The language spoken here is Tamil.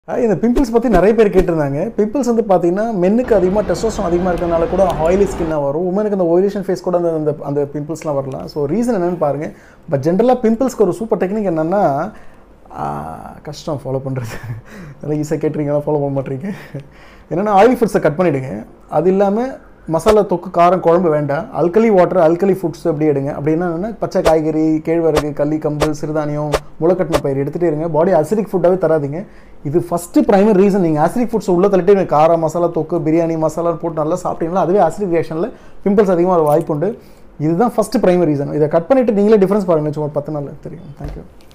ஆஹ் இந்த பிம்பிள்ஸ் பற்றி நிறைய பேர் கேட்டிருந்தாங்க பிம்பிள்ஸ் வந்து பார்த்தீங்கன்னா மென்னுக்கு அதிகமாக டெஸ்டோஸ்டரான் அதிகமாக இருக்கிறதுனால கூட ஆயிலி ஸ்கின்னாக வரும் உமனுக்கு அந்த ஒயிலேஷன் ஃபேஸ் கூட அந்த அந்த அந்த பிம்பிள்ஸ்லாம் வரலாம் ஸோ ரீசன் என்னன்னு பாருங்கள் பட் ஜென்ரலாக பிம்பிள்ஸ்க்கு ஒரு சூப்பர் டெக்னிக் என்னென்னா கஷ்டம் ஃபாலோ பண்ணுறது நல்லா ஈஸியாக கேட்டுறீங்களா ஃபாலோ பண்ண மாட்டீங்க என்னென்னா ஆயில் ஃபுட்ஸை கட் பண்ணிவிடுங்க அது இல்லாமல் மசாலா தொக்கு காரம் குழம்பு வேண்டாம் அல்கலி வாட்டர் அல்கலி ஃபுட்ஸ் அப்படி எடுங்க அப்படின்னா என்ன பச்சை காய்கறி கேழ்வரகு கள்ளி கம்பு சிறுதானியம் முளைக்கட்டின பயிர் எடுத்துகிட்டே இருங்க பாடி அசிடிக் ஃபுட்டாகவே தராதீங்க இது ஃபஸ்ட்டு ப்ரைமரி ரீசன் நீங்கள் அசிடிக் ஃபுட்ஸ் உள்ளே தள்ளிட்டு எனக்கு காரம் மசாலா தொக்கு பிரியாணி மசாலா போட்டு நல்லா சாப்பிட்டீங்களா அதுவே அசிடிக் ரியாக்ஷனில் பிம்பிள்ஸ் அதிகமாக வர வாய்ப்பு உண்டு இதுதான் ஃபஸ்ட்டு ப்ரைமரி ரீசன் இதை கட் பண்ணிவிட்டு நீங்களே டிஃப்ரென்ஸ் பாருங்க சும்மா ஒரு பத்து நாள் தெரியும் தேங்க்யூ